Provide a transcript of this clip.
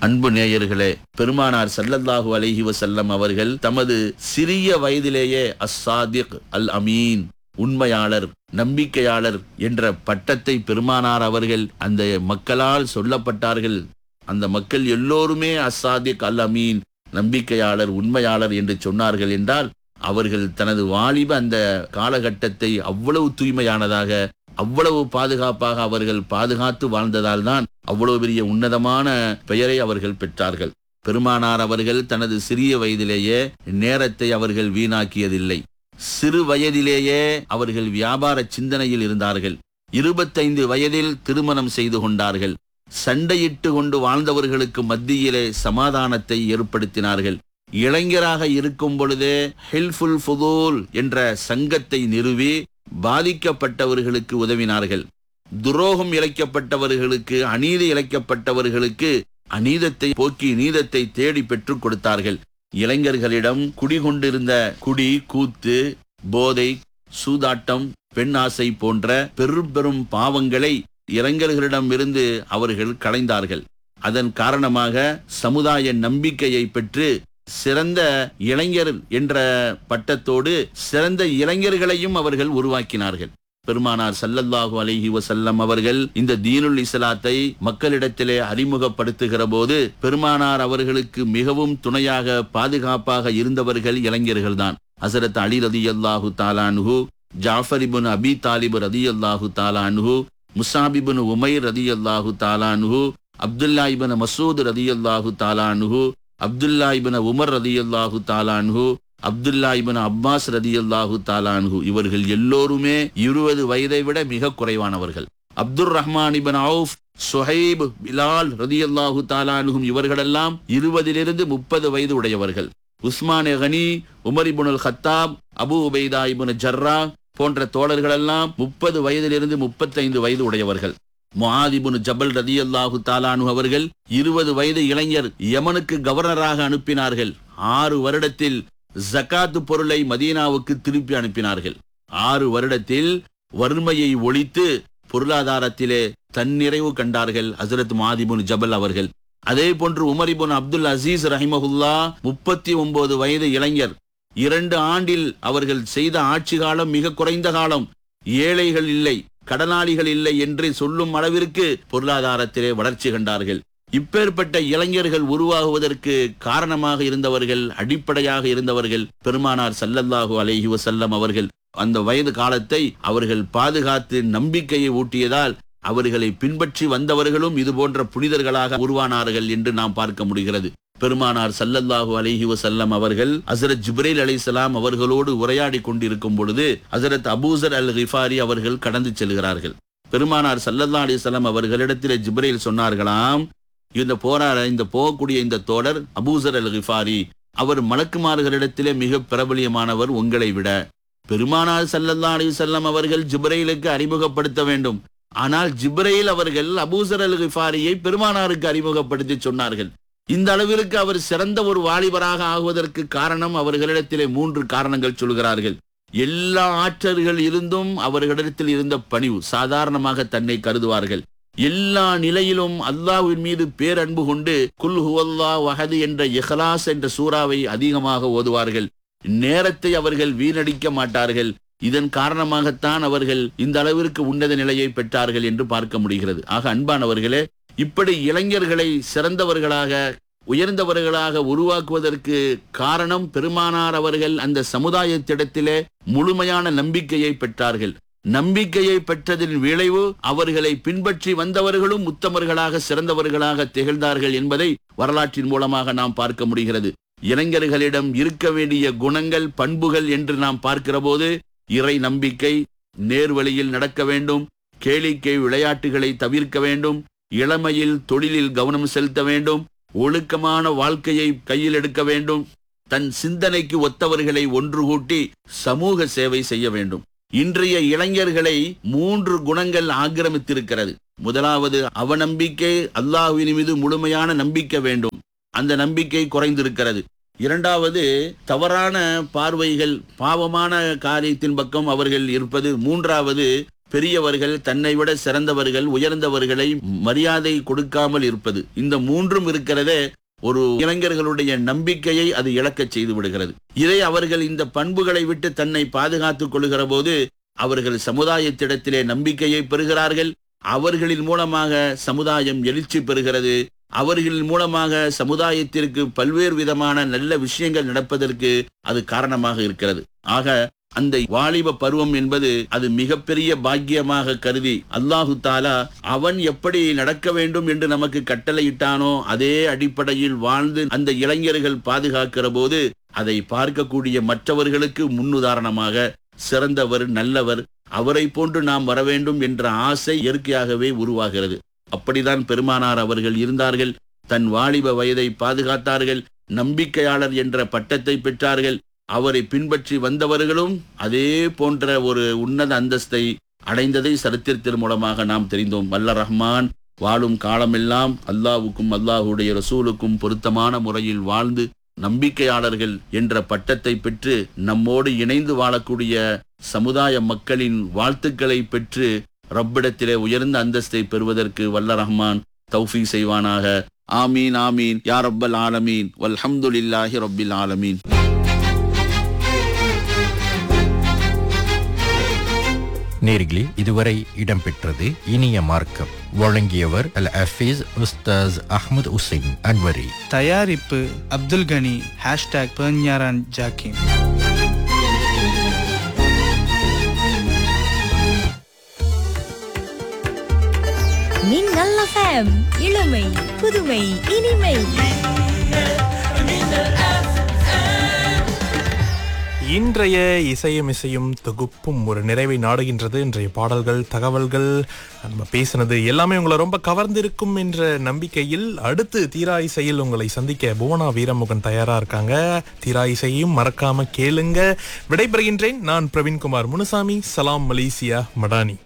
அன்பு நேயர்களே பெருமானார் ஸல்லல்லாஹு அலைஹி வஸல்லம் அவர்கள் தமது சிறிய வயதிலேயே அஸ்ஸாதிக் அல் அமீன் உண்மையாளர் நம்பிக்கையாளர் என்ற பட்டத்தை பெருமானார் அவர்கள் அந்த மக்களால் சொல்லப்பட்டார்கள் அந்த மக்கள் எல்லோருமே அஸ்ஸாதிக் அல் அமீன் நம்பிக்கையாளர் உண்மையாளர் என்று சொன்னார்கள் என்றால் அவர்கள் தனது வாலிப அந்த காலகட்டத்தை அவ்வளவு தூய்மையானதாக அவ்வளவு பாதுகாப்பாக அவர்கள் பாதுகாத்து வாழ்ந்ததால் தான் அவ்வளவு பெரிய உன்னதமான பெயரை அவர்கள் பெற்றார்கள் பெருமானார் அவர்கள் தனது சிறிய வயதிலேயே நேரத்தை அவர்கள் வீணாக்கியதில்லை சிறு வயதிலேயே அவர்கள் வியாபார சிந்தனையில் இருந்தார்கள் இருபத்தைந்து வயதில் திருமணம் செய்து கொண்டார்கள் சண்டையிட்டு கொண்டு வாழ்ந்தவர்களுக்கு மத்தியிலே சமாதானத்தை ஏற்படுத்தினார்கள் இளைஞராக இருக்கும் பொழுதே ஹெல்ஃபுல் ஃபுதூல் என்ற சங்கத்தை நிறுவி பாதிக்கப்பட்டவர்களுக்கு உதவினார்கள் துரோகம் இழைக்கப்பட்டவர்களுக்கு அநீதி இழைக்கப்பட்டவர்களுக்கு அநீதத்தை போக்கி நீதத்தை தேடி பெற்றுக் கொடுத்தார்கள் இளைஞர்களிடம் குடிகொண்டிருந்த குடி கூத்து போதை சூதாட்டம் பெண் ஆசை போன்ற பெரும் பெரும் பாவங்களை இளைஞர்களிடமிருந்து அவர்கள் களைந்தார்கள் அதன் காரணமாக சமுதாய நம்பிக்கையை பெற்று சிறந்த இளைஞர் என்ற பட்டத்தோடு சிறந்த இளைஞர்களையும் அவர்கள் உருவாக்கினார்கள் பெருமானார் ஸல்லல்லாஹு அலைஹி வஸல்லம் அவர்கள் இந்த தீனுல் இஸ்லாத்தை மக்களிடத்திலே அறிமுகப்படுத்துகிற போது பெருமானார் அவர்களுக்கு மிகவும் துணையாக பாதுகாப்பாக இருந்தவர்கள் இளைஞர்கள்தான் ஹசரத் அலி ரதியல்லாஹு தாலான்ஹு ஜாஃபர் இப்னு அபி தாலிப் ரதியல்லாஹு தாலான்ஹு முசாபிபின் உமைர் ரதியல்லாஹு தாலான்ஹு அப்துல்லா இப்னு மசூத் ரதியல்லாஹு தாலான்ஹு அப்துல்லா இப்னு உமர் ரதியல்லாஹு தாலான்ஹு அப்துல்லா இப்னு அப்பாஸ் ரதியல்லாஹு தாலான்ஹு இவர்கள் எல்லோருமே இருபது வயதை விட மிக குறைவானவர்கள் Abdur Rahman ibn Awf Suhaib Bilal ரதியல்லாஹு தாலான்ஹும் இவர்களெல்லாம் இருபதிலிருந்து முப்பது வயது உடையவர்கள் Usman Ghani Umar ibnul Khattab Abu Ubaidah ibn Jarrah போன்ற தோழர்களெல்லாம் முப்பது வயதிலிருந்து முப்பத்தைந்து வயது உடையவர்கள் முஆதிபுன் ஜபல் ரதியல்லாஹு தாலானு அவர்கள் இருபது வயது இளைஞர் யமனுக்கு கவர்னராக அனுப்பினார்கள் ஆறு வருடத்தில் ஜகாத்து பொருளை மதீனாவுக்கு திருப்பி அனுப்பினார்கள் ஆறு வருடத்தில் வறுமையை ஒழித்து பொருளாதாரத்திலே தன்னிறைவு கண்டார்கள் ஹசரத் மாதிபுன் ஜபல் அவர்கள் அதே போன்று உமரிபுன் அப்துல் அசீஸ் ரஹிமஹுல்லா முப்பத்தி ஒன்பது வயது இளைஞர் இரண்டு ஆண்டில் அவர்கள் செய்த ஆட்சி காலம் மிக குறைந்த காலம் ஏழைகள் இல்லை கடனாளிகள் இல்லை என்று சொல்லும் அளவிற்கு பொருளாதாரத்திலே வளர்ச்சி கண்டார்கள் இப்பேற்பட்ட இளைஞர்கள் உருவாகுவதற்கு காரணமாக இருந்தவர்கள் அடிப்படையாக இருந்தவர்கள் பெருமானார் சல்லல்லாஹு அலைஹி வஸல்லம் அவர்கள் அந்த வயது காலத்தை அவர்கள் பாதுகாத்து நம்பிக்கையை ஊட்டியதால் அவர்களை பின்பற்றி வந்தவர்களும் இது போன்ற புனிதர்களாக உருவானார்கள் என்று நாம் பார்க்க முடிகிறது பெருமானார் சல்லல்லாஹு அலைஹி வஸல்லம் அவர்கள் ஹசரத் ஜிப்ரேல் அலைஹிஸ்ஸலாம் அவர்களோடு உரையாடி கொண்டிருக்கும் பொழுது ஹசரத் அபூசர் அல் கிஃபாரி அவர்கள் கடந்து செல்கிறார்கள் பெருமானார் சல்லல்லா அலிஸ்லாம் அவர்களிடத்தில் ஜிப்ரேல் சொன்னார்களாம் இந்த போராட இந்த போகக்கூடிய இந்த தோழர் அபூசர் அல் கிஃபாரி அவர் மலக்குமார்களிடத்திலே மிக பிரபலியமானவர் உங்களை விட பெருமானார் சல்லல்லா அலிசல்லாம் அவர்கள் ஜிப்ரேலுக்கு அறிமுகப்படுத்த வேண்டும் ஆனால் ஜிப்ரேல் அவர்கள் அபூசர் அல் கிஃபாரியை பெருமானாருக்கு அறிமுகப்படுத்தி சொன்னார்கள் இந்த அளவிற்கு அவர் சிறந்த ஒரு வாலிபராக ஆகுவதற்கு காரணம் அவர்களிடத்திலே மூன்று காரணங்கள் சொல்கிறார்கள் எல்லா ஆற்றல்கள் இருந்தும் அவர்களிடத்தில் இருந்த பணிவு சாதாரணமாக தன்னை கருதுவார்கள் எல்லா நிலையிலும் அல்லாஹ்வின் மீது பேரன்பு கொண்டு குல் ஹுவல்லா வஹது என்ற இஹ்லாஸ் என்ற சூறாவை அதிகமாக ஓதுவார்கள் நேரத்தை அவர்கள் வீணடிக்க மாட்டார்கள் இதன் காரணமாகத்தான் அவர்கள் இந்த அளவிற்கு உன்னத நிலையை பெற்றார்கள் என்று பார்க்க முடிகிறது ஆக அன்பானவர்களே இப்படி இளைஞர்களை சிறந்தவர்களாக உயர்ந்தவர்களாக உருவாக்குவதற்கு காரணம் பெருமானார் அவர்கள் அந்த சமுதாயத்திடத்திலே முழுமையான நம்பிக்கையை பெற்றார்கள் நம்பிக்கையை பெற்றதின் விளைவு அவர்களை பின்பற்றி வந்தவர்களும் உத்தமர்களாக சிறந்தவர்களாக திகழ்ந்தார்கள் என்பதை வரலாற்றின் மூலமாக நாம் பார்க்க முடிகிறது இளைஞர்களிடம் இருக்க வேண்டிய குணங்கள் பண்புகள் என்று நாம் பார்க்கிற போது இறை நம்பிக்கை நேர்வழியில் நடக்க வேண்டும் கேளிக்கை விளையாட்டுகளை தவிர்க்க வேண்டும் இளமையில் தொழிலில் கவனம் செலுத்த வேண்டும் ஒழுக்கமான வாழ்க்கையை கையில் எடுக்க வேண்டும் தன் சிந்தனைக்கு ஒத்தவர்களை ஒன்று கூட்டி சமூக சேவை செய்ய வேண்டும் இன்றைய இளைஞர்களை மூன்று குணங்கள் ஆக்கிரமித்திருக்கிறது முதலாவது அவநம்பிக்கை அல்லாஹ்வின் மீது முழுமையான நம்பிக்கை வேண்டும் அந்த நம்பிக்கை குறைந்திருக்கிறது இரண்டாவது தவறான பார்வைகள் பாவமான காரியத்தின் பக்கம் அவர்கள் இருப்பது மூன்றாவது பெரியவர்கள் தன்னை விட சிறந்தவர்கள் உயர்ந்தவர்களை மரியாதை கொடுக்காமல் இருப்பது இந்த மூன்றும் இருக்கிறதே ஒரு இளைஞர்களுடைய நம்பிக்கையை அது இழக்கச் செய்து விடுகிறது இதை அவர்கள் இந்த பண்புகளை விட்டு தன்னை பாதுகாத்துக் கொள்கிற போது அவர்கள் சமுதாயத்திடத்திலே நம்பிக்கையை பெறுகிறார்கள் அவர்களின் மூலமாக சமுதாயம் எழுச்சி பெறுகிறது அவர்களின் மூலமாக சமுதாயத்திற்கு பல்வேறு விதமான நல்ல விஷயங்கள் நடப்பதற்கு அது காரணமாக இருக்கிறது ஆக அந்த வாலிப பருவம் என்பது அது மிகப்பெரிய பாக்கியமாக கருதி அல்லாஹு தாலா அவன் எப்படி நடக்க வேண்டும் என்று நமக்கு கட்டளையிட்டானோ அதே அடிப்படையில் வாழ்ந்து அந்த இளைஞர்கள் பாதுகாக்கிற போது அதை பார்க்கக்கூடிய மற்றவர்களுக்கு முன்னுதாரணமாக சிறந்தவர் நல்லவர் அவரை போன்று நாம் வர வேண்டும் என்ற ஆசை இயற்கையாகவே உருவாகிறது அப்படிதான் பெருமானார் அவர்கள் இருந்தார்கள் தன் வாலிப வயதை பாதுகாத்தார்கள் நம்பிக்கையாளர் என்ற பட்டத்தை பெற்றார்கள் அவரை பின்பற்றி வந்தவர்களும் அதே போன்ற ஒரு உன்னத அந்தஸ்தை அடைந்ததை சரித்திரத்தின் மூலமாக நாம் தெரிந்தோம் வல்ல ரஹ்மான் வாழும் காலமெல்லாம் அல்லாவுக்கும் அல்லாஹுடைய ரசூலுக்கும் பொருத்தமான முறையில் வாழ்ந்து நம்பிக்கையாளர்கள் என்ற பட்டத்தை பெற்று நம்மோடு இணைந்து வாழக்கூடிய சமுதாய மக்களின் வாழ்த்துக்களை பெற்று ரப்பிடத்திலே உயர்ந்த அந்தஸ்தை பெறுவதற்கு வல்ல ரஹ்மான் தௌஃபீ செய்வானாக ஆமீன் ஆமீன் யா ரப்பல் ஆலமீன் வல்ஹம்துலில்லாஹி ரப்பில் ஆலமீன் நேர்களே இதுவரை இடம்பெற்றது இனிய மார்க்கம் வழங்கியவர் அல் அஃபீஸ் உஸ்தாஸ் அஹ்மத் உசைன் அன்வரி தயாரிப்பு அப்துல் கனி ஹேஷ்டாக் பெர்ஞாரான் ஜாக்கிம் மின்னல் எஃப்எம் இளமை புதுமை இனிமை இன்றைய இசையும் இசையும் தொகுப்பும் ஒரு நிறைவை நாடுகின்றது இன்றைய பாடல்கள் தகவல்கள் நம்ம பேசினது எல்லாமே உங்களை ரொம்ப கவர்ந்திருக்கும் என்ற நம்பிக்கையில் அடுத்து தீரா இசையில் உங்களை சந்திக்க புவனா வீரமுகன் தயாரா இருக்காங்க தீரா இசையும் மறக்காம கேளுங்க விடைபெறுகின்றேன் நான் பிரவீன்குமார் முனுசாமி சலாம் மலேசியா மடானி